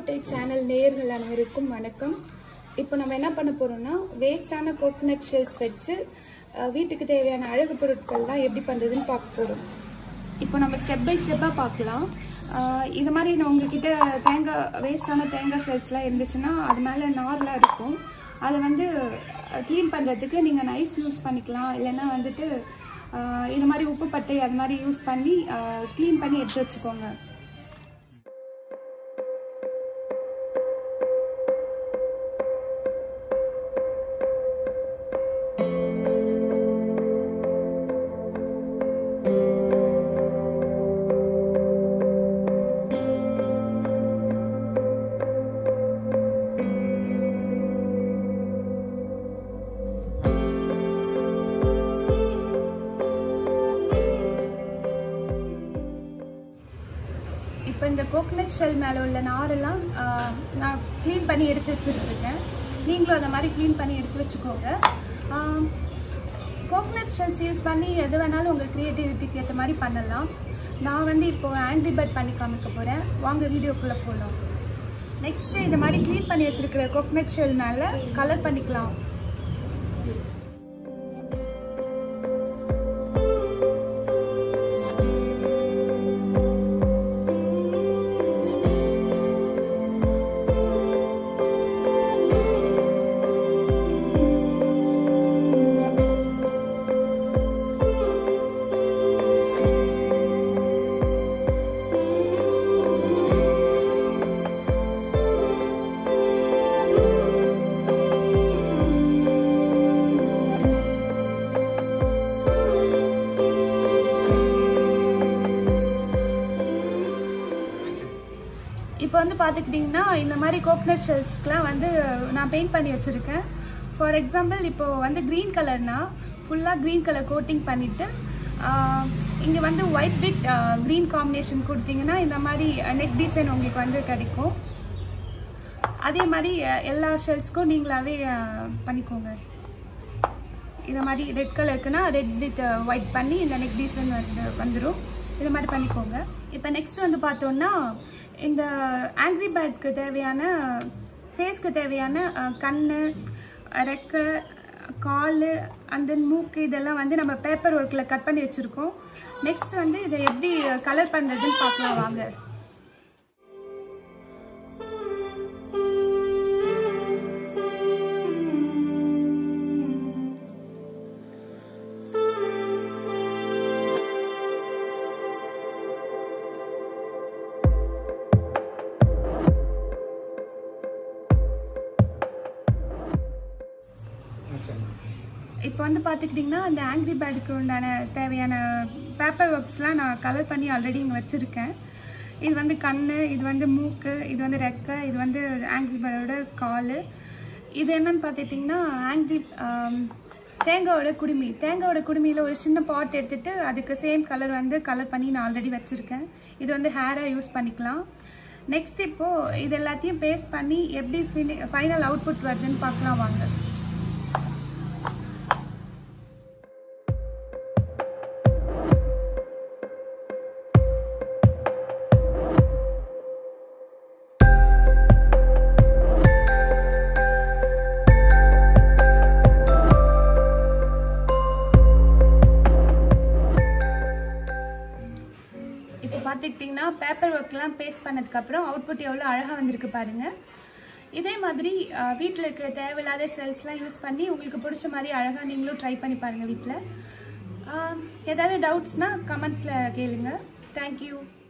tech channel நேயர்கள் அனைவருக்கும் வணக்கம் இப்போ நம்ம என்ன பண்ண போறோம்னா வேஸ்டான கோகனட் ஷெல்ஸ் வச்சு அஹ், வீட்டுக்கு தேவையான அழகு பொருட்கள்லாம் எப்படி பண்ணுறதுன்னு பார்க்க போகிறோம் இப்போ நம்ம ஸ்டெப் பை ஸ்டெப்பாக பார்க்கலாம் அஹ், இது மாதிரி நான் உங்ககிட்ட தேங்காய் வேஸ்டான தேங்காய் ஷெல்ஸ்லாம் இருந்துச்சுன்னா அது மேலே நார்லாம் இருக்கும் அதை வந்து க்ளீன் பண்ணுறதுக்கு நீங்கள் நைஃப் யூஸ் பண்ணிக்கலாம் இல்லைன்னா வந்துட்டு அஹ், இது மாதிரி உப்பு பட்டை அது மாதிரி யூஸ் பண்ணி க்ளீன் பண்ணி எடுத்து வச்சுக்கோங்க இப்போ இந்த கோகனட் ஷெல் மேலே உள்ள நாரெல்லாம் ஆஹ், நான் க்ளீன் பண்ணி எடுத்து வச்சுருக்கேன் நீங்களும் அந்த மாதிரி க்ளீன் பண்ணி எடுத்து வச்சுக்கோங்க கோகனட் ஷெல்ஸ் யூஸ் பண்ணி எது வேணாலும் உங்கள் க்ரியேட்டிவிட்டிக்கு ஏற்ற மாதிரி பண்ணலாம் நான் வந்து இப்போ ஆண்ட்ரி பேர்ட் பண்ணி காமிக்க போகிறேன் வாங்க வீடியோக்குள்ளே போகலாம் நெக்ஸ்ட்டு இந்த மாதிரி க்ளீன் பண்ணி வச்சுருக்கிற கோகனட் ஷெல் மேலே கலர் பண்ணிக்கலாம் இப்போ வந்து பார்த்துக்கிட்டிங்கன்னா இந்த மாதிரி கோகனட் ஷெல்ஸ்க்குலாம் வந்து நான் பெயிண்ட் பண்ணி வச்சுருக்கேன் ஃபார் எக்ஸாம்பிள் இப்போ வந்து க்ரீன் கலர்னா ஃபுல்லாக க்ரீன் கலர் கோட்டிங் பண்ணிவிட்டு இங்கே வந்து ஒயிட் வித் க்ரீன் காம்பினேஷன் கொடுத்தீங்கன்னா இந்த மாதிரி நெக் டிசைன் உங்களுக்கு வந்து கிடைக்கும் அதே மாதிரி அஹ், எல்லா ஷெல்ஸ்க்கும் நீங்களாவே அஹ், பண்ணிக்கோங்க இந்த மாதிரி ரெட் கலருக்குன்னா ரெட் வித் ஒயிட் பண்ணி இந்த நெக் டிசைன் வந்து வந்துடும் இது மாதிரி பண்ணிக்கோங்க இப்போ நெக்ஸ்ட் வந்து பார்த்தோம்னா இந்த ஆங்கிரி பேட்க்கு தேவையான ஃபேஸ்க்கு தேவையான அஹ், கண்ணு ரெக்கை கால் அண்ட் தென் மூக்கு இதெல்லாம் வந்து நம்ம பேப்பர் ஒர்க்கில் கட் பண்ணி வச்சுருக்கோம் நெக்ஸ்ட் வந்து இதை எப்படி கலர் பண்ணுறதுன்னு பார்க்கலாம் வாங்க இப்போ வந்து பார்த்துக்கிட்டிங்கன்னா அந்த ஆங்கிரி பேடுக்கு உண்டான தேவையான பேப்பர் ஒர்க்ஸ்லாம் நான் கலர் பண்ணி ஆல்ரெடி இங்கே வச்சுருக்கேன் இது வந்து கண் இது வந்து மூக்கு இது வந்து ரெக்கை இது வந்து ஆங்கிரி பேடோட கால் இது என்னன்னு பார்த்துட்டிங்கன்னா ஆங்கிரி தேங்காயோட குடுமி தேங்காயோட குடுமியில் ஒரு சின்ன பாட் எடுத்துட்டு அதுக்கு சேம் கலர் வந்து கலர் பண்ணி நான் ஆல்ரெடி வச்சுருக்கேன் இது வந்து ஹேராக யூஸ் பண்ணிக்கலாம் நெக்ஸ்ட் இப்போது இது எல்லாத்தையும் பேஸ்ட் பண்ணி எப்படி ஃபினி ஃபைனல் அவுட்புட் வருதுன்னு பார்க்கலாம் வாங்க இப்போ பார்த்துக்கிட்டிங்கன்னா பேப்பர் ஒர்க்லாம் பேஸ்ட் பண்ணதுக்கப்புறம் அவுட்புட் எவ்வளோ அழகாக வந்திருக்கு பாருங்கள் இதே மாதிரி வீட்டில் இருக்க தேவையில்லாத செல்ஸ்லாம் யூஸ் பண்ணி உங்களுக்கு பிடிச்ச மாதிரி அழகாக நீங்களும் ட்ரை பண்ணி பாருங்கள் வீட்டில் ஏதாவது டவுட்ஸ்னால் கமெண்ட்ஸில் கேளுங்க தேங்க்யூ